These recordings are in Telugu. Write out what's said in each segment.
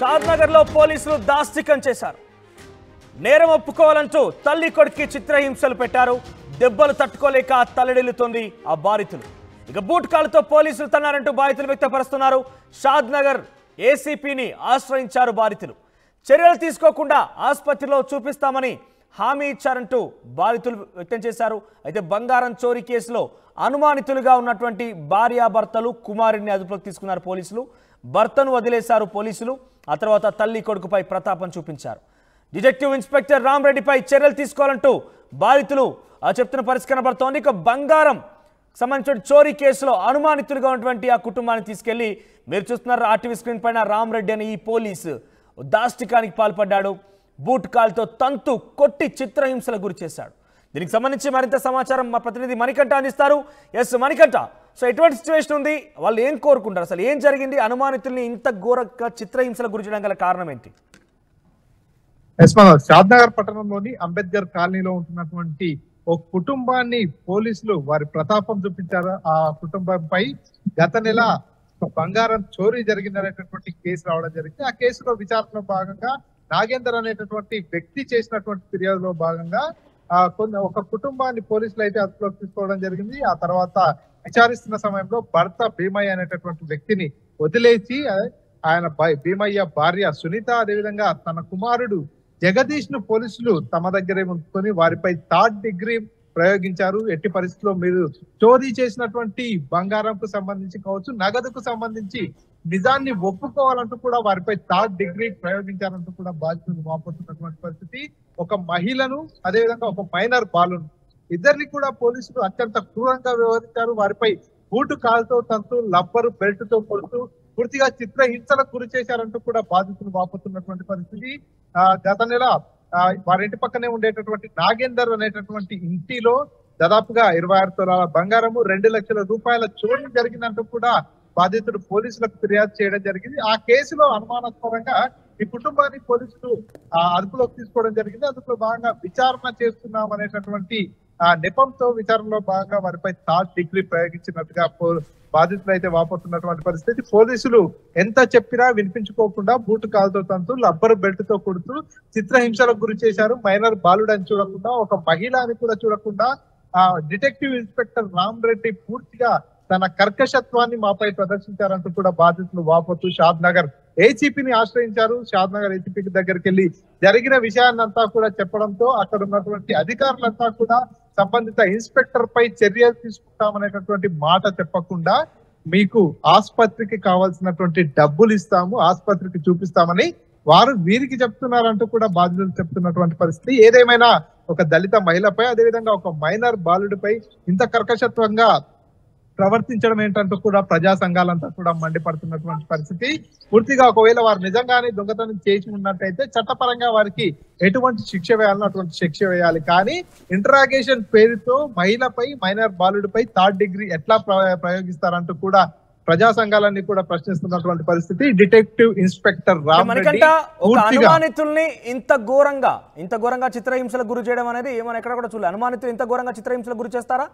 షాద్నగర్ లో పోలీసులు దాష్టికం చేశారు నేరం ఒప్పుకోవాలంటూ తల్లి కొడుక్కి చిత్రహింసలు పెట్టారు దెబ్బలు తట్టుకోలేక తల్లడిల్లుతోంది ఆ బాధితులు ఇక బూట్ కాలుతో పోలీసులు తన్నారంటూ బాధితులు వ్యక్తపరుస్తున్నారు షాద్ నగర్ ఏసీపీని ఆశ్రయించారు బాధితులు చర్యలు తీసుకోకుండా ఆసుపత్రిలో చూపిస్తామని హామీ ఇచ్చారంటూ బాధితులు వ్యక్తం చేశారు అయితే బంగారం చోరీ కేసులో అనుమానితులుగా ఉన్నటువంటి భార్యాభర్తలు కుమారుడిని అదుపులోకి తీసుకున్నారు పోలీసులు భర్తను వదిలేశారు పోలీసులు ఆ తర్వాత తల్లి కొడుకుపై ప్రతాపం చూపించారు డిటెక్టివ్ ఇన్స్పెక్టర్ రామరెడ్డిపై చర్యలు తీసుకోవాలంటూ బాధితులు ఆ చెప్తున్న పరిస్థితి కనబడుతోంది ఇక బంగారం సంబంధించిన చోరీ కేసులో అనుమానితులుగా ఉన్నటువంటి ఆ కుటుంబాన్ని తీసుకెళ్లి మీరు చూస్తున్నారు ఆర్టీవీ స్క్రీన్ పైన రామరెడ్డి అనే ఈ పోలీసు దాష్టికానికి పాల్పడ్డాడు బూట్ కాల్తో తంతు కొట్టి చిత్రహింసలకు గురి చేశాడు దీనికి సంబంధించి మరింత సమాచారం మా ప్రతినిధి మణికంఠ అందిస్తారు ఎస్ మణికంఠ సో ఎటువంటి సిచ్యువేషన్ ఉంది వాళ్ళు ఏం కోరుకుంటారు అసలు ఏం జరిగింది అనుమానితుల్ని ఇంత ఘోరంగా చిత్రహింసలకు గురి చేయడం గల కారణం ఏంటి షాద్ నగర్ పట్టణంలోని అంబేద్కర్ కాలనీలో ఉంటున్నటువంటి ఒక కుటుంబాన్ని పోలీసులు వారి ప్రతాపం చూపించారు ఆ కుటుంబంపై గత నెల బంగారం చోరీ జరిగిందనేటటువంటి కేసు రావడం జరిగింది ఆ కేసులో విచారణలో భాగంగా నాగేందర్ అనేటటువంటి వ్యక్తి చేసినటువంటి ఫిర్యాదులో భాగంగా ఆ కొన్ని ఒక కుటుంబాన్ని పోలీసులు అయితే అదుపులోకి తీసుకోవడం జరిగింది ఆ తర్వాత విచారిస్తున్న సమయంలో భర్త భీమయ్య అనేటటువంటి వ్యక్తిని వదిలేసి ఆ, ఆయన భా- భీమయ్య భార్య సునీత అదేవిధంగా తన కుమారుడు జగదీష్ ను పోలీసులు తమ దగ్గరే ఉంచుకొని వారిపై థర్డ్ డిగ్రీ ప్రయోగించారు ఎట్టి పరిస్థితుల్లో మీరు చోరీ చేసినటువంటి బంగారంకు సంబంధించి కావచ్చు నగదుకు సంబంధించి నిజాన్ని ఒప్పుకోవాలంటూ కూడా వారిపై థర్డ్ డిగ్రీ ప్రయోగించారంటూ కూడా బాధ్యతలు వాపోతున్నటువంటి పరిస్థితి ఒక మహిళను అదేవిధంగా ఒక మైనర్ బాలును ఇద్దరిని కూడా పోలీసులు అత్యంత క్రూరంగా వ్యవహరించారు వారిపై బూటు కాలుతో తంతు లబ్బరు బెల్ట్ తో కొడుతూ పూర్తిగా చిత్రహింసలకు గురి చేశారంటూ కూడా బాధితులు వాపోతున్నటువంటి పరిస్థితి ఆ గత నెల ఆ, వారి ఇంటి పక్కనే ఉండేటటువంటి నాగేందర్ అనేటటువంటి ఇంటిలో దాదాపుగా ఇరవై ఆరు తులాల బంగారము రెండు లక్షల రూపాయల చోరీ జరిగిందంటూ కూడా బాధితుడు పోలీసులకు ఫిర్యాదు చేయడం జరిగింది ఆ కేసులో అనుమానాస్పదంగా ఈ కుటుంబాన్ని పోలీసులు ఆ, అదుపులోకి తీసుకోవడం జరిగింది అందులో భాగంగా విచారణ చేస్తున్నాం అనేటటువంటి ఆ నెపంతో విచారణలో భాగంగా వారిపై థర్డ్ డిగ్రీ ప్రయోగించినట్టుగా పో- బాధితులు అయితే వాపోతున్నటువంటి పరిస్థితి పోలీసులు ఎంత చెప్పినా వినిపించుకోకుండా బూటు కాలుతో తంతు రబ్బరు బెల్ట్ తో కొడుతూ చిత్రహింసలకు గురి చేశారు మైనర్ బాలుడు అని చూడకుండా ఒక మహిళ అని కూడా చూడకుండా ఆ డిటెక్టివ్ ఇన్స్పెక్టర్ రామ్ రెడ్డి పూర్తిగా తన కర్కశత్వాన్ని మాపై ప్రదర్శించారంటూ కూడా బాధితులు వాపోతూ షాద్ నగర్ ఏసీపీని ఆశ్రయించారు షాద్ నగర్ ఏసీపీకి దగ్గరికి వెళ్ళి జరిగిన విషయాన్నంతా కూడా చెప్పడంతో అక్కడ ఉన్నటువంటి అధికారులంతా కూడా సంబంధిత ఇన్స్పెక్టర్ పై చర్యలు తీసుకుంటామనేటటువంటి మాట చెప్పకుండా మీకు ఆసుపత్రికి కావాల్సినటువంటి డబ్బులు ఇస్తాము ఆసుపత్రికి చూపిస్తామని వారు వీరికి చెప్తున్నారంటూ కూడా బాధితులు చెప్తున్నటువంటి పరిస్థితి ఏదేమైనా ఒక దళిత మహిళపై అదేవిధంగా ఒక మైనర్ బాలుడిపై ఇంత కర్కశత్వంగా ప్రవర్తించడం ఏంటంటూ కూడా ప్రజా సంఘాలంతా కూడా మండిపడుతున్నటువంటి పరిస్థితి పూర్తిగా ఒకవేళ వారు నిజంగానే దొంగతనం చేసి ఉన్నట్టయితే చట్టపరంగా వారికి ఎటువంటి శిక్ష వేయాలో అటువంటి శిక్ష వేయాలి కానీ ఇంటరాగేషన్ పేరుతో మహిళపై మైనర్ బాలుడిపై థర్డ్ డిగ్రీ ఎట్లా ప్ర- ప్రయోగిస్తారంటూ కూడా ప్రజా సంఘాలన్నీ కూడా ప్రశ్నిస్తున్నటువంటి పరిస్థితి డిటెక్టివ్ ఇన్స్పెక్టర్ రామ్ రెడ్డి మనకంట ఒక పూర్తిగా అనుమానితుల్ని ఇంత ఘోరంగా ఇంత ఘోరంగా చిత్రహింసలకు గురి చేయడం అనేది ఏమైనా ఎక్కడ కూడా చూడలేదు అనుమానితులు ఇంత ఘోరంగా చిత్రహింసలకు గురి చేస్తారా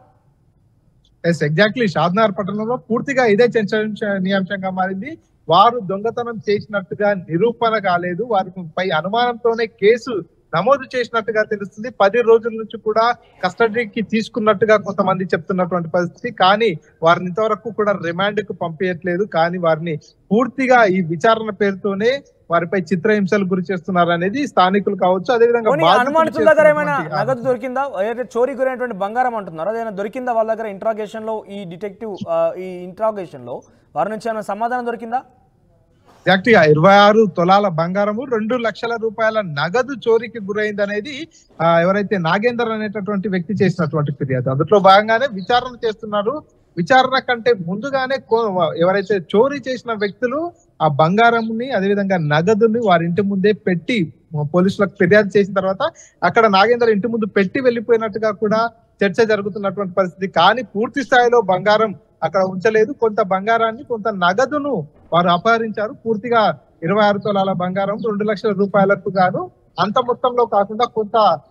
ఎస్ ఎగ్జాక్ట్లీ షాద్నగర్ పట్టణంలో పూర్తిగా ఇదే చర్చనీయాంశంగా మారింది వారు దొంగతనం చేసినట్టుగా నిరూపణ కాలేదు వారిపై అనుమానంతోనే కేసు నమోదు చేసినట్టుగా తెలుస్తుంది పది రోజుల నుంచి కూడా కస్టడీకి తీసుకున్నట్టుగా కొంతమంది చెప్తున్నటువంటి పరిస్థితి కానీ వారిని ఇంతవరకు కూడా రిమాండ్ కు పంపించట్లేదు కానీ వారిని పూర్తిగా ఈ విచారణ పేరుతోనే వారిపై చిత్రహింసలు గురి చేస్తున్నారు అనేది స్థానికులు కావచ్చు అదేవిధంగా పోనీ బాధితులు అనుమానితుల దగ్గర ఏమైనా చేస్తున్నటువంటి- నగదు దొరికిందా ఏదైతే చోరీ గురైనటువంటి బంగారం అంటున్నారో అదేమైనా దొరికిందా వాళ్ళ దగ్గర ఇంట్రాగేషన్ లో ఈ డిటెక్టివ్ ఆ, ఈ ఇంట్రాగేషన్ లో వారి నుంచి ఏమైనా సమాధానం దొరికిందా ఎగ్జాక్ట్ గా ఇరవై ఆరు తులాల బంగారము రెండు లక్షల రూపాయల నగదు చోరీకి గురైంది అనేది ఆ, ఎవరైతే నాగేందర్ అనేటటువంటి వ్యక్తి చేసినటువంటి ఫిర్యాదు అందులో భాగంగానే విచారణ చేస్తున్నారు విచారణ కంటే ముందుగానే కో- ఎవరైతే చోరీ చేసిన వ్యక్తులు ఆ బంగారంని అదేవిధంగా నగదుని వారి ఇంటి ముందే పెట్టి పోలీసులకు ఫిర్యాదు చేసిన తర్వాత అక్కడ నాగేందర్ ఇంటి ముందు పెట్టి వెళ్ళిపోయినట్టుగా కూడా చర్చ జరుగుతున్నటువంటి పరిస్థితి కానీ పూర్తి స్థాయిలో బంగారం అక్కడ ఉంచలేదు కొంత బంగారాన్ని కొంత నగదును వారు అపహరించారు పూర్తిగా ఇరవై ఆరు తులాల బంగారం రెండు లక్షల రూపాయలకు గాను అంత మొత్తంలో కాకుండా కొంత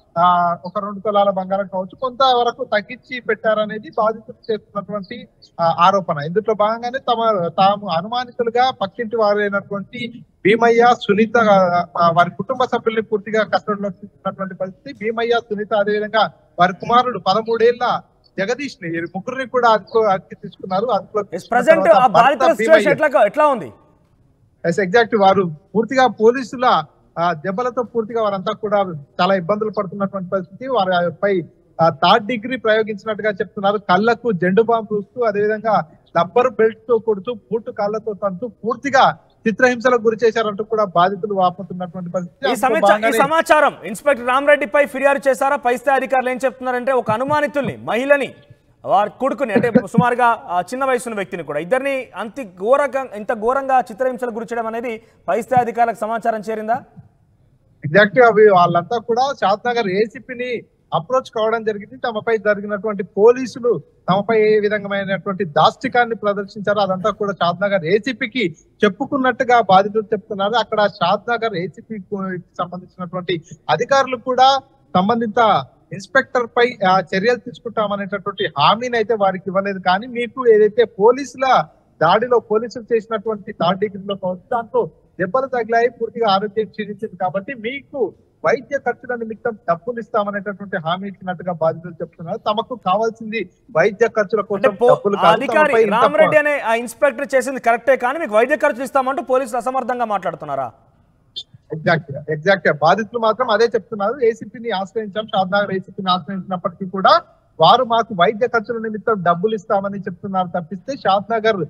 ఆ ఒక రెండు తులాల బంగారం కావచ్చు కొంత వరకు తగ్గించి పెట్టారనేది బాధితులు చేస్తున్నటువంటి ఆ, ఆరోపణ ఇందులో భాగంగానే తమ తాము అనుమానితులుగా పక్కింటి వారైనటువంటి భీమయ్య సునీత ఆ, వారి కుటుంబ సభ్యుల్ని పూర్తిగా కస్టడీలో తీసుకున్నటువంటి పరిస్థితి భీమయ్య సునీత అదేవిధంగా వారి కుమారుడు పదమూడేళ్ల జగదీష్ ని ఈ ముగ్గురిని కూడా అదుపు అదుపు తీసుకున్నారు అదుపులో తీసుకున్న ప్రజెంట్ తర్వాత ఆ బాధితుల భర్త సిచ్యువేషన్ భీమయ్య- ఎట్లా ఎట్లా ఉంది ఎగ్జాక్ట్ వారు పూర్తిగా పోలీసుల ఆ, దెబ్బలతో పూర్తిగా వారంతా కూడా చాలా ఇబ్బందులు పడుతున్నటువంటి పరిస్థితి వారిపై థర్డ్ డిగ్రీ ప్రయోగించినట్టుగా చెప్తున్నారు కళ్ళకు జెండు బాంబు చూస్తూ అదేవిధంగా రబ్బర్ బెల్ట్ తో కొడుతూ బూటు కాళ్ళతో తంతూ పూర్తిగా చిత్రహింసలకు గురి చేశారంటూ కూడా బాధితులు వాపోతున్నటువంటి పరిస్థితి ఈ అందులో సమీక్ష ఈ భాగంగానే సమాచారం ఇన్స్పెక్టర్ రామరెడ్డిపై ఫిర్యాదు చేశారా పై స్థాయి అధికారులు ఏం చెప్తున్నారంటే ఒక అనుమానితుల్ని మహిళని వారి కొడుకుని అంటే సుమారుగా ఆ చిన్న వయసున్న వ్యక్తిని కూడా ఇద్దరిని అంత ఘోరంగా ఇంత ఘోరంగా చిత్రహింసలు గురి చేయడం అనేది పై స్థాయి అధికారులకు సమాచారం చేరిందా ఎగ్జాక్ట్ గా అవి వాళ్ళంతా కూడా షాద్ నగర్ ఏసీపీని అప్రోచ్ కావడం జరిగింది తమపై జరిగినటువంటి పోలీసులు తమపై ఏ విధమైనటువంటి దాష్టికాన్ని ప్రదర్శించారో అదంతా కూడా షాద్ నగర్ ఏసీపీకి చెప్పుకున్నట్టుగా బాధితులు చెప్తున్నారు అక్కడ షాద్ నగర్ ఏసీపీ సంబంధించినటువంటి అధికారులు కూడా సంబంధిత ఇన్స్పెక్టర్ పై ఆ, చర్యలు తీసుకుంటామనేటటువంటి హామీని అయితే వారికి ఇవ్వలేదు కానీ మీకు ఏదైతే పోలీసుల దాడిలో పోలీసులు చేసినటువంటి థర్డ్ డిగ్రీలో కావచ్చు దాంతో దెబ్బలు తగిలాయి పూర్తిగా ఆరోగ్యం క్షీణించింది కాబట్టి మీకు వైద్య ఖర్చుల నిమిత్తం డబ్బులు ఇస్తామనేటటువంటి హామీ ఇచ్చినట్టుగా బాధితులు చెప్తున్నారు తమకు కావాల్సింది వైద్య ఖర్చుల అంటే కోసం పో- డబ్బులు ఆ కాదు. అధికారి తమపై ఇంత రామరెడ్డి అనే ఆ ఇన్స్పెక్టర్ చేసింది కరెక్టే కానీ మీకు వైద్య ఖర్చులు ఇస్తామంటూ పోలీసులు అసమర్థంగా మాట్లాడుతున్నారా ఎగ్జాక్ట్ గా ఎగ్జాక్ట్ గా బాధితులు మాత్రం అదే చెప్తున్నారు ఏసీపీని ఆశ్రయించాం షాద్నగర్ ఏసీపీని ఆశ్రయించినప్పటికీ కూడా వారు మాకు వైద్య ఖర్చుల నిమిత్తం డబ్బులు ఇస్తామని చెప్తున్నారు తప్పిస్తే Shadnagar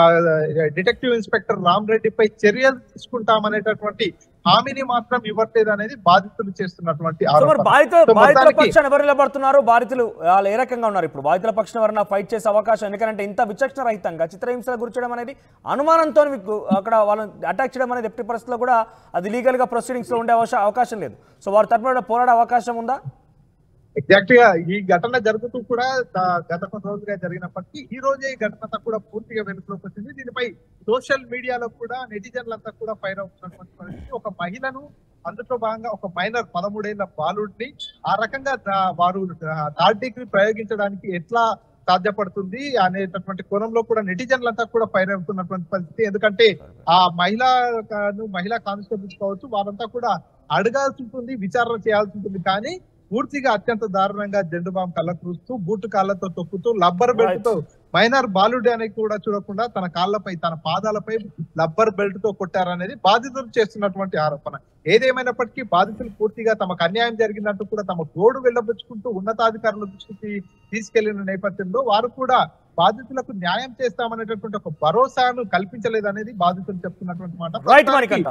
detective inspector Ram రెడ్డిపై చర్యలు తీసుకుంటామనేటటువంటి హామీని మాత్రం ఇవ్వట్లేదు అనేది బాధితులు చేస్తున్నటువంటి సో మరి ఆరోపణ. బాధిత సో బాధితుల మొత్తానికి- పక్షాన ఎవరు నిలబడుతున్నారు బాధితులు వాళ్ళు ఏ రకంగా ఉన్నారు ఇప్పుడు బాధితుల పక్షాన ఎవరైనా ఫైట్ చేసే అవకాశం ఎందుకంటే ఇంత విచక్షణ రహితంగా చిత్రహింసలు గుర్చడం అనేది అనుమానంతో మీకు అక్కడ వాళ్ళని అటాక్ చేయడం అనేది ఎట్టి పరిస్థితుల్లో కూడా అది లీగల్ గా ప్రొసీడింగ్స్ లో ఉండే అవకాశం అవకాశం లేదు సో వారి తరపున పోరాడే అవకాశం ఉందా ఎగ్జాక్ట్ గా ఈ ఘటన జరుగుతూ కూడా త- గత కొన్ని రోజులుగా జరిగినప్పటికీ ఈ రోజే ఈ ఘటన అంతా కూడా పూర్తిగా వెలుగులోకి వచ్చింది దీనిపై సోషల్ మీడియాలో కూడా నెటిజన్లంతా కూడా ఫైర్ అవుతున్నటువంటి పరిస్థితి ఒక మహిళను అందులో భాగంగా ఒక మైనర్ పదమూడేళ్ల బాలుడిని ఆ రకంగా దా- వారు థర్డ్ డిగ్రీ ప్రయోగించడానికి ఎట్లా సాధ్యపడుతుంది అనేటటువంటి కోణంలో కూడా నెటిజన్లంతా కూడా ఫైర్ అవుతున్నటువంటి పరిస్థితి ఎందుకంటే ఆ మహిళా మహిళా కానిస్టేబుల్స్ కావచ్చు వారంతా కూడా అడగాల్సి ఉంటుంది విచారణ చేయాల్సి ఉంటుంది కానీ పూర్తిగా అత్యంత దారుణంగా జెండు బాంబు కళ్ళ చూస్తూ బూటు కాళ్ళతో తొక్కుతూ లబ్బర్ బెల్ట్ తో మైనర్ బాలుడి అని కూడా చూడకుండా తన కాళ్ళపై తన పాదాలపై లబ్బర్ బెల్ట్ తో కొట్టారనేది బాధితులు చేస్తున్నటువంటి ఆరోపణ ఏదేమైనప్పటికీ బాధితులు పూర్తిగా తమకు అన్యాయం జరిగిందంటూ కూడా తమ గోడు వెళ్ళబుచ్చుకుంటూ ఉన్నతాధికారుల దృష్టికి తీసుకెళ్లిన నేపథ్యంలో వారు కూడా బాధితులకు న్యాయం చేస్తామనేటటువంటి ఒక భరోసాను కల్పించలేదనేది బాధితులు చెప్తున్నటువంటి మాట రైట్ మణికంఠ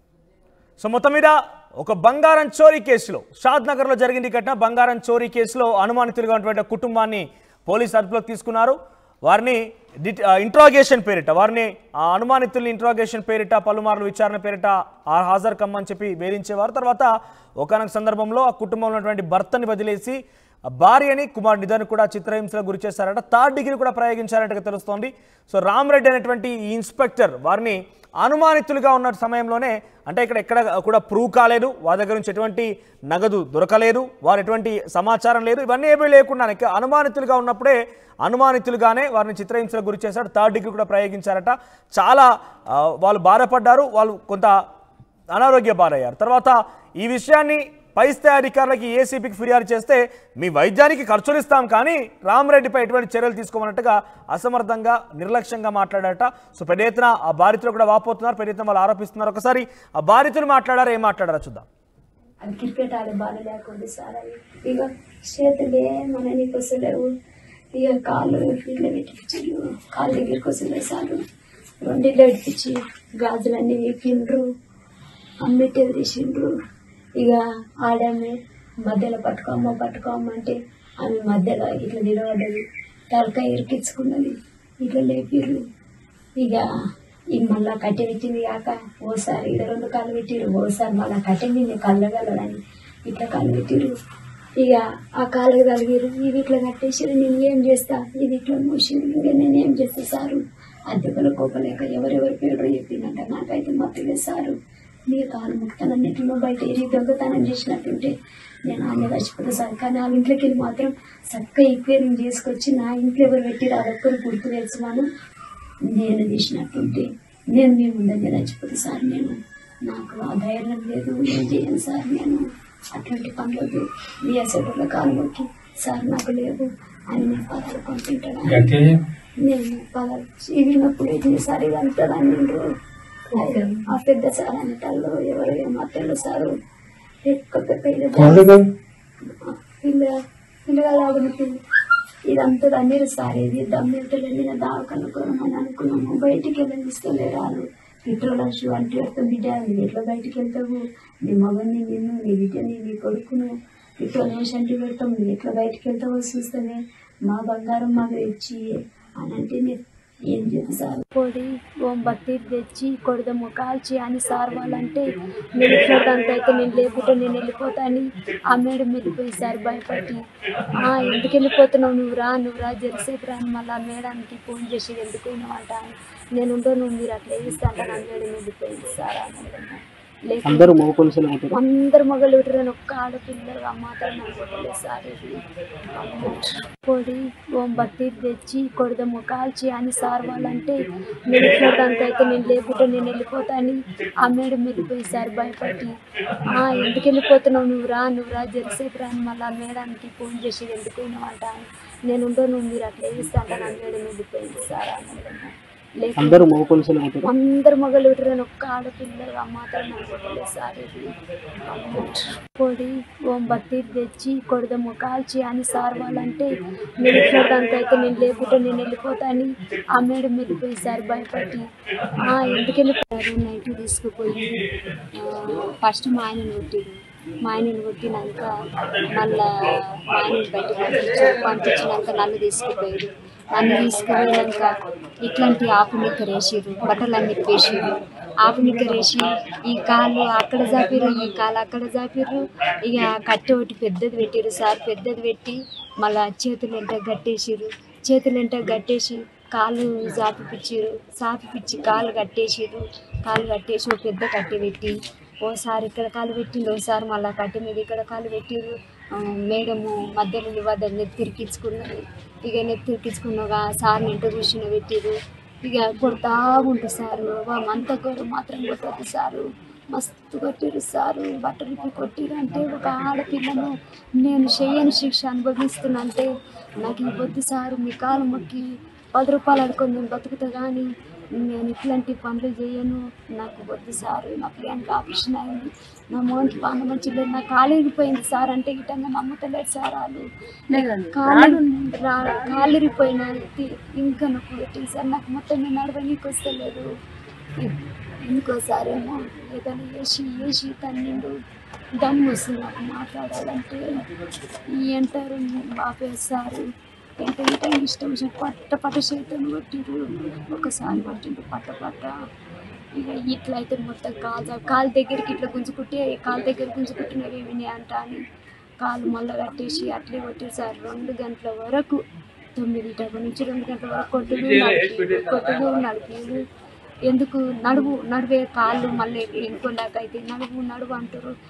సో మొత్తం మీద ఒక బంగారం చోరీ కేసులో షాద్ నగర్లో జరిగింది ఈ ఘటన బంగారం చోరీ కేసులో అనుమానితులుగా ఉన్నటువంటి కుటుంబాన్ని పోలీసు అదుపులోకి తీసుకున్నారు వారిని ఇంట్రాగేషన్ పేరిట వారిని ఆ అనుమానితుల్ని ఇంట్రాగేషన్ పేరిట పలుమార్లు విచారణ పేరిట ఆ హాజరు కమ్మని చెప్పి వేధించేవారు తర్వాత ఒకనొక సందర్భంలో ఆ కుటుంబంలో ఉన్నటువంటి భర్తని వదిలేసి ఆ భార్యని కుమార్ నిధన్ కూడా చిత్రహింసలకు గురి చేశారట థర్డ్ డిగ్రీ కూడా ప్రయోగించారట తెలుస్తోంది సో రామరెడ్డి అనేటువంటి ఈ ఇన్స్పెక్టర్ వారిని అనుమానితులుగా ఉన్న సమయంలోనే అంటే ఇక్కడ ఎక్కడ కూడా ప్రూవ్ కాలేదు వారి దగ్గర నుంచి ఎటువంటి నగదు దొరకలేదు వారు ఎటువంటి సమాచారం లేదు ఇవన్నీ ఏమీ లేకుండా అనుమానితులుగా ఉన్నప్పుడే అనుమానితులుగానే వారిని చిత్రహింసలకు గురి చేశారు థర్డ్ డిగ్రీ కూడా ప్రయోగించారట చాలా ఆ, వాళ్ళు బాధపడ్డారు వాళ్ళు కొంత అనారోగ్య పాలయ్యారు తర్వాత ఈ విషయాన్ని పై స్థాయి అధికారులకి ఏసీపీకి ఫిర్యాదు చేస్తే మీ వైద్యానికి ఖర్చులు ఇస్తాం కానీ రామరెడ్డిపై ఎటువంటి చర్యలు తీసుకోమన్నట్టుగా అసమర్థంగా నిర్లక్ష్యంగా మాట్లాడారట సో పెద్ద ఎత్తున ఆ బాధితులు కూడా వాపోతున్నారు పెద్ద ఎత్తున వాళ్ళు ఆరోపిస్తున్నారు ఒకసారి ఆ బాధితులు మాట్లాడారు ఏం మాట్లాడారో చూద్దాం అది క్రికెట్ ఆడే బాల్ లేకుండా సార్ అవి ఇక చేతులే మన నీకు వస్తలేవు ఇక కాళ్ళు ఇట్లా పెట్టించారు కాళ్ళ దగ్గరికి వస్తలేదు సార్ రెండిళ్ళు ఎడిపించి గాజులన్నీ వీపిండ్రు అమ్మిట్టేది తీసిండ్రు ఇక ఆడామె మధ్యలో పట్టుకోమ్మ పట్టుకోమ్మ అంటే ఆమె మధ్యలో ఇట్లా నిలబడ్డది తలకాయ ఇరికించుకున్నది ఇట్లా లేపిర్రు ఇక ఈ మళ్ళా కట్టె పెట్టింది కాక ఓసారి ఇడ రెండు కాళ్ళు పెట్టిరు ఓసారి మళ్ళా కట్టె మీద కళ్ళగలడని ఇట్లా కాళ్ళు పెట్టిరు ఇక ఆ కాళ్ళకి తగిలిరు ఇది ఇట్లా కట్టేసిరు నేను ఏం చేస్తా ఇది ఇట్లా మూసిరు ఇంకా నేను ఏం చేస్తా సారు అద్దెకుల కోపలేక ఎవరెవరి పేరు చెప్పిందంట నాకైతే మత్తులే సారు నీ కాలు ముక్తానన్నట్లు బయట ఏరి దొంగతనం చేసినట్టుంటే నేను ఆమె చచ్చిపోతా సార్ కానీ వాళ్ళ ఇంట్లోకి వెళ్ళి మాత్రం చక్కగా ఎంక్వైరీ చేసుకొచ్చి నా ఇంట్లో ఎవరు పెట్టి అదొక్కరు గుర్తు తెలుసుమాను నేను తీసినట్టుంటే నేను మీ ముందంగా చచ్చిపోతా సార్ నేను నాకు ఆ ధైర్యం లేదు ఏం చేయను సార్ నేను అటువంటి పనులొద్దు మీ అసలు కాలు మొక్కి సార్ నాకు లేవు అని నేను పదాలు పంపింటాను నేను పదాలు చీగినప్పుడు ఇది సార్ ఇది అంటదని ఆ పెద్ద సార్ అంటారు ఎవరు ఏమాత్రం సారు ఎక్కువ పెద్ద పిల్ల పిల్లగాలాగిన పిల్ల ఇదంతా దన్నీరు సార్ ఇది దమ్మెట్టలు వెళ్ళిన దావకనుకోమని అనుకున్నాము బయటికి వెళ్ళనిస్తలేరు వాళ్ళు పెట్రోల్ షూ అంటే పెడతాం బిడ్డ నువ్వు ఎట్లా బయటికి వెళ్తావు నీ మగన్ని నిన్ను నీ బిడ్డని నీ కొడుకును పెట్రోల్ వేసి అంటే పెడతాం నువ్వు ఎట్లా బయటికి వెళ్తావో చూస్తేనే మా బంగారం మాకు తెచ్చి అని అంటే నేను ఏం చేద్దాం సార్ పొడి ఓం బత్తి తెచ్చి కొడదాము కాల్చి అని సార్ వాళ్ళంటే నేను ఇట్లంతా అయితే నేను లేకుంటే నేను వెళ్ళిపోతా అని ఆ మేడం వెళ్ళిపోయి సార్ భయపడి "ఆ, ఎందుకు వెళ్ళిపోతున్నావు నువ్వు రా నువ్వు రా జరసేపు రా అని మళ్ళీ ఆ మేడానికి ఫోన్ చేసి ఎందుకు పోయినావంట అని నేను ఉండో నువ్వు మీరు అట్లా వేస్తా అంటే నా మేడం వెళ్ళిపోయింది సార్ ఆ మేడం లేక అందరూ మగ పోలీసులు ఉంటారు అందరు మగలు నేను ఒక్క ఆడపిల్ల ఆ మాత్రం నాకు చెప్పలేదు సార్ ఇది పొడి ఓం బత్తి తెచ్చి కొడదాము కాల్చి అని సార్ వాళ్ళంటే నేను ఇట్లంతా అయితే నేను లేకుంటే నేను వెళ్ళిపోతా అని ఆ మేడం వెళ్ళిపోయి సార్ భయపడి "ఆ, ఎందుకు వెళ్ళిపోతున్నావు నువ్వు రా నువ్వు రా జరసేపు రా అని మళ్ళీ ఆ మేడానికి ఫోన్ చేసి ఎందుకు పోయినావంట అని నేను ఉండో నువ్వు మీరు అట్లా వేస్తా అంటే నా మేడం వెళ్ళిపోయింది సార్ ఆ మేడం లేక అందరూ మగ పోలీసులు ఉంటారు అందరు మగలు నేను ఒక్క ఆడపిల్ల ఆ మాత్రం నాకు చెప్పలేదు సార్ ఇది పొడి ఓం బత్తి తెచ్చి కొడదాము కాల్చి అని సార్ వాళ్ళంటే నేను ఇట్లంతా అయితే నేను లేకుంటే నేను వెళ్ళిపోతా అని ఆ మేడం వెళ్ళిపోయి సార్ భయపడి "ఆ, ఎందుకు వెళ్ళిపోయారు నైట్ తీసుకుపోయి ఫస్ట్ మా ఆయనను కొట్టిరు మా ఆయనను కొట్టినాక మళ్ళా మా ఆయనని బయటకు పంపించారు పంపించినాక నన్ను తీసుకుపోయారు నన్ను తీసుకుపోయాక ఇట్లాంటి ఆపు నిక్కరేసిర్రు బట్టలన్నీ వేసిర్రు ఆపు నిక్కరేసి ఈ కాలు అక్కడ జాపిర్రు ఈ కాలు అక్కడ జాపిర్రు ఇక కట్టె ఒకటి పెద్దది పెట్టిర్రు సార్ పెద్దది పెట్టి మళ్ళా చేతులు ఎంట గట్టేసిర్రు చేతులు ఎంట గట్టేసి కాలు జాపిపిచ్చిర్రు సాపిపిచ్చి కాలు కట్టేసిర్రు కాలు కట్టేసి ఒక పెద్ద కట్టె పెట్టి ఓసారి ఇక్కడ కాలు పెట్టిండు ఓసారి మళ్ళీ కట్టె మీద ఇక్కడ కాలు పెట్టిర్రు ఆ, మేడము మధ్యలో వద్ద నెత్తిరికించుకున్నది ఇక నెత్తిరికించుకున్నాక సార్ ఇంట కూర్చుని పెట్టిర్రు ఇక కొడతా ఉంటుంది సారు అంత గొర్రె మాత్రం కొట్టద్దు సారు మస్తు కొట్టిరు సారు బట్టలు ఇప్పి కొట్టిరు అంటే ఒక ఆడపిల్లను నేను చేయని శిక్ష అనుభవిస్తున్నా అంటే నాకు ఈ వద్దు సారు మీ కాలు మొక్కి పది రూపాయలు అడుకొని నేను బతుకుతా కానీ నేను ఇట్లాంటి పనులు చేయను నాకు వద్దు సార్ నా పిల్లలకి ఆపరేషన్ అయింది నా మోహన్కి పాన మంచిది నా కాలు ఇరిగిపోయింది సార్ అంటే గిట్టంగా నమ్ముతలేదు సార్ వాళ్ళు కాలు రా- కాలు ఇరిగిపోయిన ఇంకా నొప్పి పెట్టింది సార్ నాకు మొత్తం నేను నడవనీకి వస్తలేదు ఇంకోసారేమో ఏదైనా వేసి వేసి తన్నిండు దమ్ము వస్తుంది నాకు మాట్లాడాలంటే ఈ అంటారు బాపేస్తారు అంటే ఇంటే ఇష్టం వచ్చి పట్ట పట్ట చేతులు కొట్టిరు ఒకసారి కొట్టిండు పట్ట పట్ట ఇక ఇట్లా అయితే మొత్తం కాలు కాలు దగ్గరికి ఇట్లా గుంజుకుంటే కాలు దగ్గర గుంజుకుంటున్నారు ఏమి అంట అని కాలు మళ్ళీ కట్టేసి అట్లే కొట్టారు సార్ రెండు గంటల వరకు తొమ్మిది డెబ్బై నుంచి రెండు గంటల వరకు కొట్టుడు నడిపి కొట్టుడు నడిపి ఎందుకు నడువు నడివే కాళ్ళు మళ్ళీ ఇంకోలాగా అయితే నడువు నడువు అంటారు